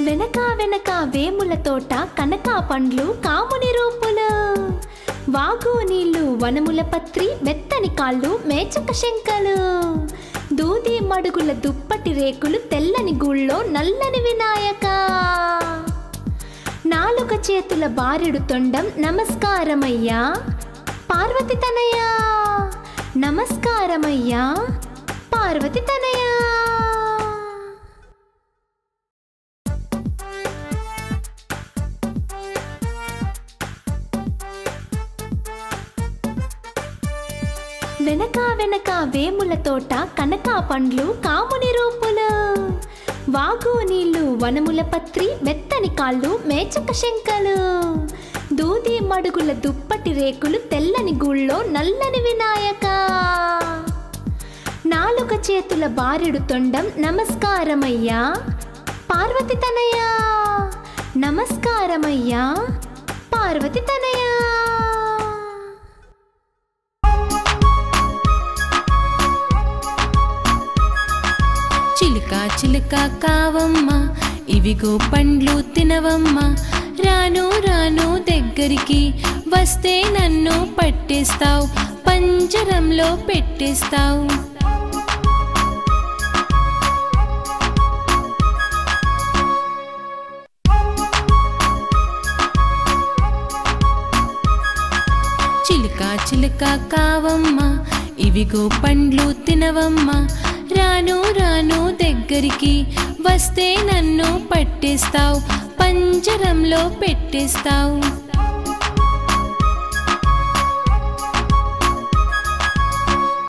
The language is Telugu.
వెనక వెనక వేముల తోట కనక పండ్లు కాముని రూపులు వాగు నీళ్లు వనముల పత్రి మెత్తని కాళ్ళు మేచక శంకలు దూది మడుగుల దుప్పటి రేకులు తెల్లని గుళ్ళో నల్లని వినాయక నాలుక చేతుల బారెడు తొండం నమస్కారమయ్యా పార్వతి తనయా నమస్కారమయ్యా పార్వతి తనయా వెనక వెనక వేముల తోట కనక పండ్లు కాముని రూపులు వాగు నీళ్లు వనముల పత్రి మెత్తని కాళ్ళు మేచక శంకలు దూది మడుగుల దుప్పటి రేకులు తెల్లని గుళ్ళో నల్లని వినాయక నాలుక చేతుల బారెడు తొండం నమస్కారమయ్యా పార్వతి తనయా నమస్కారమయ్యా పార్వతి తనయా చిలుక చిలుక కావమ్మ ఇవిగో పండ్లు తినవమ్మ రాను రాను దగ్గరికి వస్తే నన్ను పట్టేస్తావు పంజరంలో పెట్టేస్తావు చిలుక చిలుక కావమ్మ ఇవిగో పండ్లు తినవమ్మ రాను రాను దగ్గరికి వస్తే నన్ను పట్టేస్తావు పంజరంలో పెట్టేస్తావు